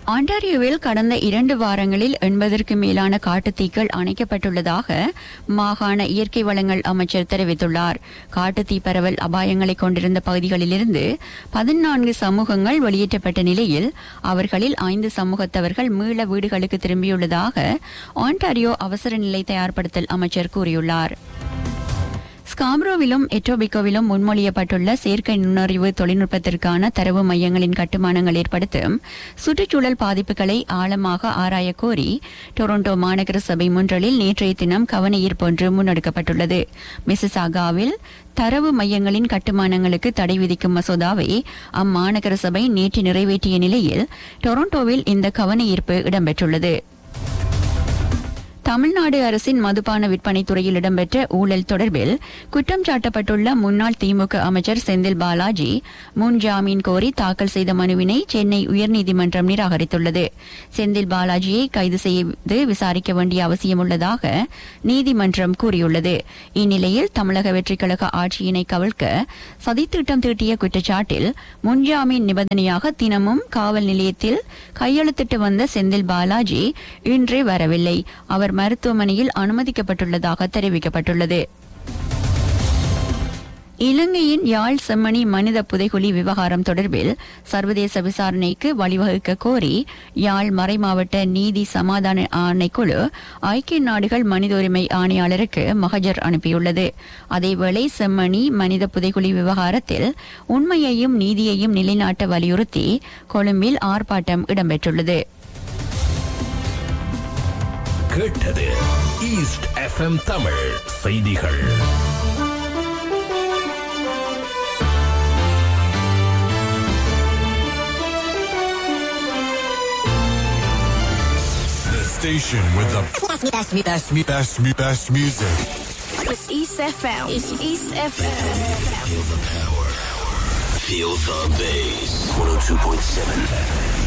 ஆண்டாரியோவில் கடந்த இரண்டு வாரங்களில் எண்பதற்கு மேலான காட்டுத்தீக்கள் அணைக்கப்பட்டுள்ளதாக மாகாண இயற்கை வளங்கள் அமைச்சர் தெரிவித்துள்ளார் காட்டுத்தீ பரவல் அபாயங்களை கொண்டிருந்த பகுதிகளிலிருந்து பதினான்கு சமூகங்கள் வெளியேற்றப்பட்ட நிலையில் அவர்களில் ஐந்து சமூகத்தவர்கள் மீள வீடுகளுக்கு திரும்பியுள்ளதாக ஆண்டாரியோ அவசர நிலை தயார்படுத்தல் அமைச்சர் கூறியுள்ளார் ஸ்காப்ரோவிலும் எட்டோபிகோவிலும் முன்மொழியப்பட்டுள்ள செயற்கை நுண்ணறிவு தொழில்நுட்பத்திற்கான தரவு மையங்களின் கட்டுமானங்கள் ஏற்படுத்தும் சுற்றுச்சூழல் பாதிப்புகளை ஆழமாக ஆராய கோரி டொரண்டோ மாநகர சபை முன்றலில் நேற்றைய தினம் கவன ஈர்ப்பு ஒன்று முன்னெடுக்கப்பட்டுள்ளது மிசிசாகாவில் தரவு மையங்களின் கட்டுமானங்களுக்கு தடை விதிக்கும் மசோதாவை அம்மாநகர சபை நேற்று நிறைவேற்றிய நிலையில் டொரண்டோவில் இந்த கவன ஈர்ப்பு இடம்பெற்றுள்ளது தமிழ்நாடு அரசின் மதுபான விற்பனை துறையில் இடம்பெற்ற ஊழல் தொடர்பில் குற்றம் சாட்டப்பட்டுள்ள முன்னாள் திமுக அமைச்சர் செந்தில் பாலாஜி முன் ஜாமீன் கோரி தாக்கல் செய்த மனுவினை சென்னை உயர்நீதிமன்றம் நிராகரித்துள்ளது செந்தில் பாலாஜியை கைது செய்து விசாரிக்க வேண்டிய அவசியம் உள்ளதாக நீதிமன்றம் கூறியுள்ளது இந்நிலையில் தமிழக வெற்றிக்கழக ஆட்சியினை கவிழ்க்க சதித்திட்டம் தீட்டிய குற்றச்சாட்டில் முன்ஜாமீன் நிபந்தனையாக தினமும் காவல் நிலையத்தில் கையெழுத்திட்டு வந்த செந்தில் பாலாஜி இன்றே வரவில்லை அவர் மருத்துவமனையில் அனுமதிக்கப்பட்டுள்ளதாக தெரிவிக்கப்பட்டுள்ளது இலங்கையின் யாழ் செம்மணி மனித புதைகுழி விவகாரம் தொடர்பில் சர்வதேச விசாரணைக்கு வழிவகுக்க கோரி யாழ் மறைமாவட்ட நீதி சமாதான ஆணைக்குழு ஐக்கிய நாடுகள் மனித உரிமை ஆணையாளருக்கு மகஜர் அனுப்பியுள்ளது அதேவேளை செம்மணி மனித புதைகுழி விவகாரத்தில் உண்மையையும் நீதியையும் நிலைநாட்ட வலியுறுத்தி கொழும்பில் ஆர்ப்பாட்டம் இடம்பெற்றுள்ளது கேட்டது ஈஸ்ட் எஃப்எம் தமிழ் செய்திகள் The station with the Best me, best me, best, me, best, me, best music. It's East FM. It's East FM. Feel the bass. 102.7